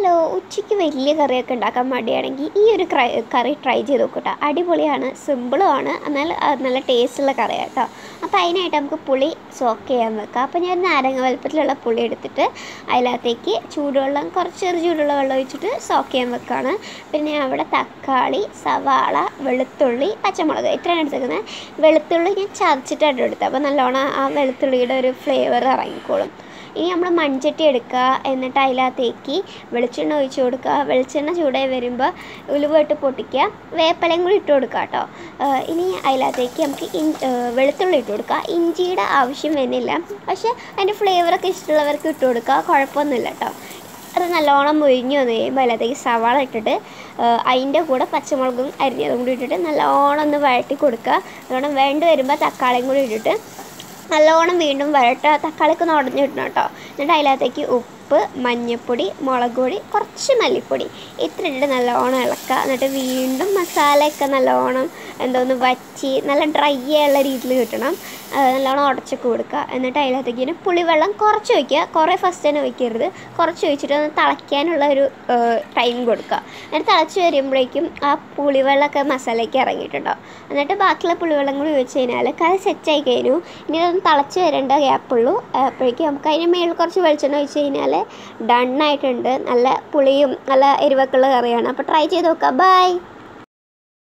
hello ഉച്ചയ്ക്ക് വലിയ കറിയൊക്കെ ഉണ്ടാക്കാൻ മടിയാണെങ്കിൽ ഈ ഒരു ക്രൈ കറി ട്രൈ ചെയ്ത് നോക്കൂട്ടോ അടിപൊളിയാണ് സിമ്പിളുമാണ് എന്നാൽ അത് നല്ല ടേസ്റ്റുള്ള കറിയാണ് കേട്ടോ അപ്പോൾ അതിനായിട്ട് നമുക്ക് പുളി സോക്ക് ചെയ്യാൻ വെക്കാം അപ്പോൾ ഞാൻ നാരങ്ങ വലുപ്പത്തിലുള്ള പുളി എടുത്തിട്ട് അതിനകത്തേക്ക് ചൂടുവെള്ളം കുറച്ച് ചെറു ചൂടുള്ള വെള്ളം ഒഴിച്ചിട്ട് സോക്ക് ചെയ്യാൻ വെക്കുകയാണ് പിന്നെ അവിടെ തക്കാളി സവാള വെളുത്തുള്ളി പച്ചമുളക് ഇത്രയാണ് എടുത്തേക്കുന്നത് വെളുത്തുള്ളി ഞാൻ ചതച്ചിട്ടാണ് എടുത്തത് അപ്പോൾ നല്ലോണം ആ വെളുത്തുള്ളിയുടെ ഒരു ഫ്ലേവർ ഇറങ്ങിക്കോളും ഇനി നമ്മൾ മൺചട്ടി എടുക്കുക എന്നിട്ട് അതിനകത്തേക്ക് വെളിച്ചെണ്ണ ഒഴിച്ച് കൊടുക്കുക വെളിച്ചെണ്ണ ചൂടായി വരുമ്പോൾ ഉലുവ ഇട്ട് പൊട്ടിക്കുക വേപ്പിലയും കൂടി ഇട്ട് കൊടുക്കുക കേട്ടോ ഇനി അതിനകത്തേക്ക് നമുക്ക് ഇൻ വെളുത്തുള്ളി ഇട്ട് കൊടുക്കുക ഇഞ്ചിയുടെ ആവശ്യം വരുന്നില്ല പക്ഷേ അതിൻ്റെ ഫ്ലേവറൊക്കെ ഇഷ്ടമുള്ളവർക്ക് ഇട്ട് കൊടുക്കുക കുഴപ്പമൊന്നുമില്ല കേട്ടോ അത് നല്ലോണം മുരിഞ്ഞ് വന്ന് കഴിയുമ്പോൾ അതിനകത്തേക്ക് സവാള ഇട്ടിട്ട് അതിൻ്റെ കൂടെ പച്ചമുളകും അരിഞ്ഞതും കൂടി ഇട്ടിട്ട് നല്ലോണം ഒന്ന് വഴറ്റി കൊടുക്കുക നല്ലോണം വേണ്ടി വരുമ്പോൾ തക്കാളിയും കൂടി ഇട്ടിട്ട് നല്ലോണം വീണ്ടും വഴട്ട തക്കാളിക്ക് ഒന്ന് ഉടഞ്ഞു കിട്ടണം കേട്ടോ എന്നിട്ട് അതിനകത്തേക്ക് ഉപ്പ് മഞ്ഞൾപ്പൊടി മുളക് പൊടി കുറച്ച് മല്ലിപ്പൊടി ഇത്ര ഇട്ടിട്ട് നല്ലോണം ഇളക്കുക എന്നിട്ട് വീണ്ടും മസാലയൊക്കെ നല്ലോണം എന്തോന്ന് വറ്റി നല്ല ഡ്രൈ ആയുള്ള രീതിയിൽ കിട്ടണം നല്ലോണം ഉടച്ചൊക്കെ കൊടുക്കുക എന്നിട്ട് അതിനകത്തേക്ക് ഇങ്ങനെ പുളിവെള്ളം കുറച്ച് ഒഴിക്കുക കുറേ ഫസ്റ്റ് തന്നെ ഒഴിക്കരുത് കുറച്ച് ഒഴിച്ചിട്ട് ഒന്ന് തിളയ്ക്കാനുള്ള ഒരു ടൈം കൊടുക്കുക എന്നിട്ട് തിളച്ച് വരുമ്പോഴേക്കും ആ പുളിവെള്ളമൊക്കെ മസാലയ്ക്ക് ഇറങ്ങിയിട്ടുണ്ടാവും എന്നിട്ട് ബാക്കിയുള്ള പുളിവെള്ളം കൂടി ഒഴിച്ച് കഴിഞ്ഞാൽ കറി സെറ്റായി കഴിഞ്ഞു ഇനി അതൊന്ന് തിളച്ച് വരേണ്ട ഗ്യാപ്പുള്ളൂ അപ്പോഴേക്കും നമുക്ക് അതിന് മേളിൽ കുറച്ച് വെളിച്ചെണ്ണ ഒഴിച്ച് കഴിഞ്ഞാൽ ഡണ്ണായിട്ടുണ്ട് നല്ല പുളിയും നല്ല എരിവൊക്കെയുള്ള കറിയാണ് അപ്പോൾ ട്രൈ ചെയ്ത് നോക്കാം ബൈ